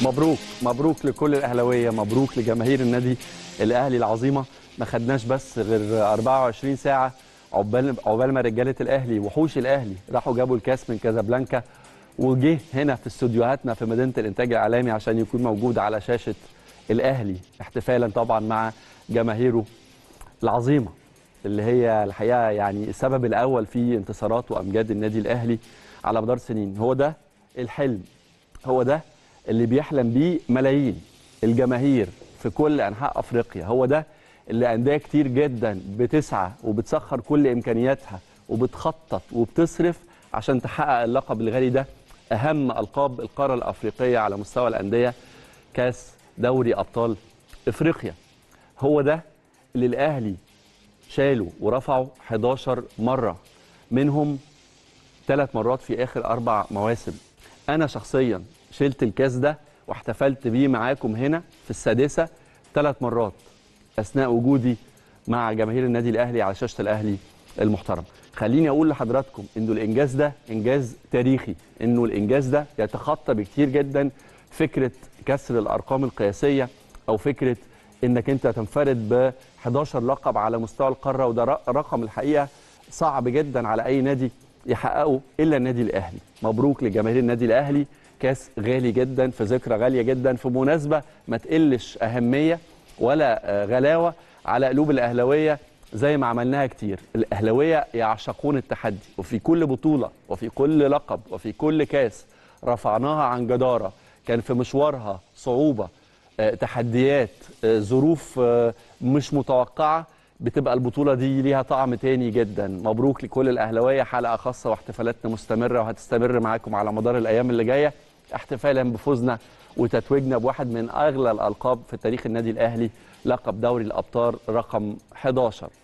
مبروك مبروك لكل الاهلاويه مبروك لجماهير النادي الاهلي العظيمه ما خدناش بس غير 24 ساعه عقبال عقبال ما رجاله الاهلي وحوش الاهلي راحوا جابوا الكاس من كازابلانكا وجه هنا في استوديوهاتنا في مدينه الانتاج الاعلامي عشان يكون موجود على شاشه الاهلي احتفالا طبعا مع جماهيره العظيمه اللي هي الحقيقه يعني السبب الاول في انتصارات وامجاد النادي الاهلي على مدار سنين هو ده الحلم هو ده اللي بيحلم بيه ملايين الجماهير في كل انحاء افريقيا هو ده اللي انديه كتير جدا بتسعى وبتسخر كل امكانياتها وبتخطط وبتصرف عشان تحقق اللقب الغالي ده اهم القاب القاره الافريقيه على مستوى الانديه كاس دوري ابطال افريقيا هو ده اللي الاهلي شالوا ورفعوا 11 مره منهم ثلاث مرات في اخر اربع مواسم انا شخصيا شلت الكاس ده واحتفلت بيه معاكم هنا في السادسه ثلاث مرات اثناء وجودي مع جماهير النادي الاهلي على شاشه الاهلي المحترم خليني اقول لحضراتكم انه الانجاز ده انجاز تاريخي انه الانجاز ده يتخطى بكتير جدا فكره كسر الارقام القياسيه او فكره انك انت تنفرد ب 11 لقب على مستوى القاره وده رقم الحقيقه صعب جدا على اي نادي يحققه الا النادي الاهلي مبروك لجماهير النادي الاهلي كاس غالي جدا في ذكرى غاليه جدا في مناسبه ما تقلش اهميه ولا غلاوه على قلوب الاهلاويه زي ما عملناها كتير الاهلاويه يعشقون التحدي وفي كل بطوله وفي كل لقب وفي كل كاس رفعناها عن جداره كان في مشوارها صعوبه تحديات ظروف مش متوقعه بتبقى البطولة دي ليها طعم تاني جدا مبروك لكل الأهلاوية حلقة خاصة واحتفالاتنا مستمرة وهتستمر معاكم على مدار الأيام اللي جاية احتفالا بفوزنا وتتويجنا بواحد من أغلى الألقاب في تاريخ النادي الأهلي لقب دوري الأبطال رقم 11